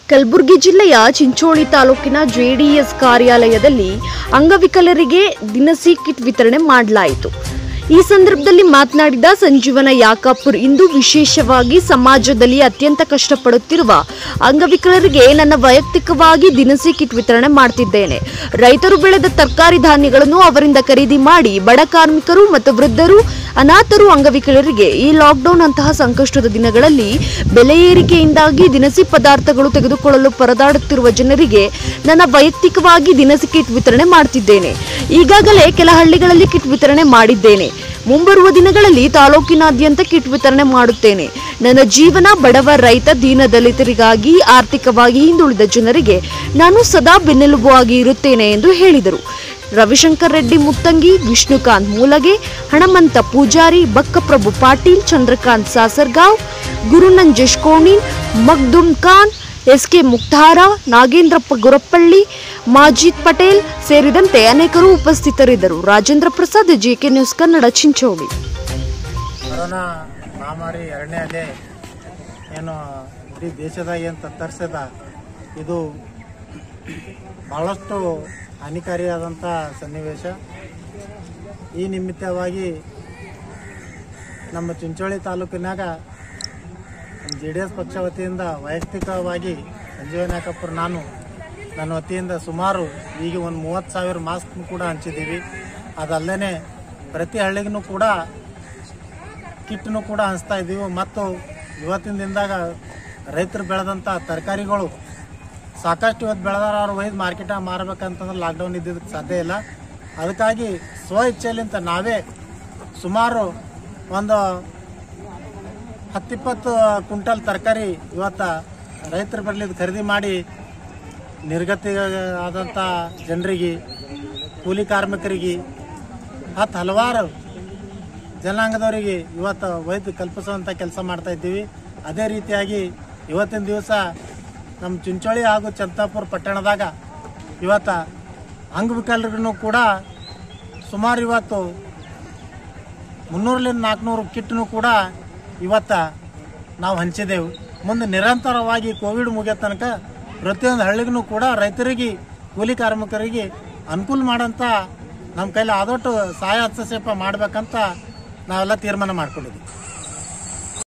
ಕಲಬುರಗಿ ಜಿಲ್ಲೆಯ ಚಿಂಚೋಳಿ ತಾಲೂಕಿನ ಜೆಡಿಎಸ್ ಕಾರ್ಯಾಲಯದಲ್ಲಿ ಅಂಗವಿಕಲರಿಗೆ ದಿನಸಿ ಕಿಟ್ ವಿತರಣೆ ಮಾಡಲಾಯಿತು ಈ ಸಂದರ್ಭದಲ್ಲಿ ಮಾತನಾಡಿದ ಸಂಜೀವನ ಯಾಕಾಪುರ್ ಇಂದು ವಿಶೇಷವಾಗಿ ಸಮಾಜದಲ್ಲಿ ಅತ್ಯಂತ ಕಷ್ಟಪಡುತ್ತಿರುವ ಅಂಗವಿಕಲರಿಗೆ ನನ್ನ ವೈಯಕ್ತಿಕವಾಗಿ ದಿನಸಿ ಕಿಟ್ ವಿತರಣೆ ಮಾಡ್ತಿದ್ದೇನೆ ರೈತರು ಬೆಳೆದ ತರಕಾರಿ ಧಾನ್ಯಗಳನ್ನು ಅವರಿಂದ ಖರೀದಿ ಮಾಡಿ ಬಡ ಕಾರ್ಮಿಕರು ಮತ್ತು ವೃದ್ಧರು ಅನಾಥರು ಅಂಗವಿಕಲರಿಗೆ ಈ ಲಾಕ್ಡೌನ್ ಅಂತಹ ಸಂಕಷ್ಟದ ದಿನಗಳಲ್ಲಿ ಬೆಲೆ ಏರಿಕೆಯಿಂದಾಗಿ ದಿನಸಿ ಪದಾರ್ಥಗಳು ತೆಗೆದುಕೊಳ್ಳಲು ಪರದಾಡುತ್ತಿರುವ ಜನರಿಗೆ ನನ್ನ ವೈಯಕ್ತಿಕವಾಗಿ ದಿನಸಿ ಕಿಟ್ ವಿತರಣೆ ಮಾಡ್ತಿದ್ದೇನೆ ಈಗಾಗಲೇ ಕೆಲ ಹಳ್ಳಿಗಳಲ್ಲಿ ಕಿಟ್ ವಿತರಣೆ ಮಾಡಿದ್ದೇನೆ ಮುಂಬರುವ ದಿನಗಳಲ್ಲಿ ತಾಲೂಕಿನಾದ್ಯಂತ ಕಿಟ್ ವಿತರಣೆ ಮಾಡುತ್ತೇನೆ ನನ್ನ ಜೀವನ ಬಡವ ರೈತ ದೀನ ದಲಿತರಿಗಾಗಿ ಆರ್ಥಿಕವಾಗಿ ಹಿಂದುಳಿದ ಜನರಿಗೆ ನಾನು ಸದಾ ಬೆನ್ನೆಲುಬು ಆಗಿ ಇರುತ್ತೇನೆ ಎಂದು ಹೇಳಿದರು ರವಿಶಂಕರ್ ರೆಡ್ಡಿ ಮುತ್ತಂಗಿ ವಿಷ್ಣುಕಾಂತ್ ಮೂಲಗೆ ಹಣಮಂತ ಪೂಜಾರಿ ಬಕ್ಕಪ್ರಭು ಪಾಟೀಲ್ ಚಂದ್ರಕಾಂತ್ ಸಾಸರ್ಗಾಂವ್ ಗುರುನಂಜೇಶ್ ಕೋಣಿನ್ ಮಗ್ದುಮ್ ಖಾನ್ ಎಸ್ಕೆ ಮುಕ್ತಾರ ನಾಗೇಂದ್ರಪ್ಪ ಗುರಪ್ಪಳ್ಳಿ ಮಾಜಿದ್ ಪಟೇಲ್ ಸೇರಿದಂತೆ ಅನೇಕರು ಉಪಸ್ಥಿತರಿದ್ದರು Rajendra Prasad J K news Kannada Chincholi corona ಮಹಾಮಾರಿ ಎರಡನೇ ಅಲೆ ಏನು ಇಡೀ ದೇಶದಾಗ ಏನು ತತ್ತರಿಸದ ಇದು ಭಾಳಷ್ಟು ಹಾನಿಕಾರಿಯಾದಂಥ ಸನ್ನಿವೇಶ ಈ ನಿಮಿತ್ತವಾಗಿ ನಮ್ಮ ಚಿಂಚೋಳಿ ತಾಲೂಕಿನಾಗ ಜೆ ಡಿ ಎಸ್ ಪಕ್ಷ ವತಿಯಿಂದ ವೈಯಕ್ತಿಕವಾಗಿ ಸಂಜೀವ ನಾಯಕಪ್ಪರು ನಾನು ನನ್ನ ವತಿಯಿಂದ ಸುಮಾರು ಈಗ ಒಂದು ಮೂವತ್ತು ಸಾವಿರ ಮಾಸ್ಕ್ ಕೂಡ ಹಂಚಿದ್ದೀವಿ ಅದಲ್ಲದೆ ಪ್ರತಿ ಹಳ್ಳಿಗೂ ಕೂಡ ಕಿಟ್ನು ಕೂಡ ಹಂಚ್ತಾ ಇದ್ದೀವಿ ಮತ್ತು ಇವತ್ತಿನ ದಿನದಾಗ ರೈತರು ಬೆಳೆದಂಥ ತರಕಾರಿಗಳು ಸಾಕಷ್ಟು ಇವತ್ತು ಬೆಳೆದಾರ ಅವ್ರು ಒಯ್ದು ಮಾರ್ಕೆಟಾಗ ಮಾರಬೇಕಂತಂದ್ರೆ ಲಾಕ್ಡೌನ್ ಇದ್ದಿದ್ದಕ್ಕೆ ಸಾಧ್ಯ ಇಲ್ಲ ಅದಕ್ಕಾಗಿ ಸ್ವ ಇಚ್ಛೆಲಿಂತ ನಾವೇ ಸುಮಾರು ಒಂದು ಹತ್ತಿಪ್ಪತ್ತು ಕ್ವಿಂಟಲ್ ತರಕಾರಿ ಇವತ್ತು ರೈತರ ಬರಲಿದ್ದು ಖರೀದಿ ಮಾಡಿ ನಿರ್ಗತಿ ಆದಂಥ ಜನರಿಗೆ ಕೂಲಿ ಕಾರ್ಮಿಕರಿಗೆ ಹತ್ತು ಹಲವಾರು ಜನಾಂಗದವರಿಗೆ ಇವತ್ತು ವೈದ್ಯ ಕಲ್ಪಿಸುವಂಥ ಕೆಲಸ ಮಾಡ್ತಾ ಇದ್ದೀವಿ ಅದೇ ರೀತಿಯಾಗಿ ಇವತ್ತಿನ ದಿವಸ ನಮ್ಮ ಚಿಂಚೋಳಿ ಹಾಗೂ ಚಂತಾಪುರ ಪಟ್ಟಣದಾಗ ಇವತ್ತು ಅಂಗವಿಕಲರಿಗೂ ಕೂಡ ಸುಮಾರು ಇವತ್ತು ಮುನ್ನೂರಲಿಂದ ನಾಲ್ಕುನೂರು ಕಿಟ್ನು ಕೂಡ ಇವತ್ತು ನಾವು ಹಂಚಿದೆವು ಮುಂದೆ ನಿರಂತರವಾಗಿ ಕೋವಿಡ್ ಮುಗಿಯೋ ತನಕ ಪ್ರತಿಯೊಂದು ಹಳ್ಳಿಗೂ ಕೂಡ ರೈತರಿಗೆ ಕೂಲಿ ಕಾರ್ಮಿಕರಿಗೆ ಅನುಕೂಲ ಮಾಡೋಂಥ ನಮ್ಮ ಕೈಲಿ ಆದಷ್ಟು ಸಹಾಯ ಹಸ್ತಕ್ಷೇಪ ಮಾಡ್ಬೇಕಂತ ನಾವೆಲ್ಲ ತೀರ್ಮಾನ ಮಾಡ್ಕೊಂಡಿದ್ವಿ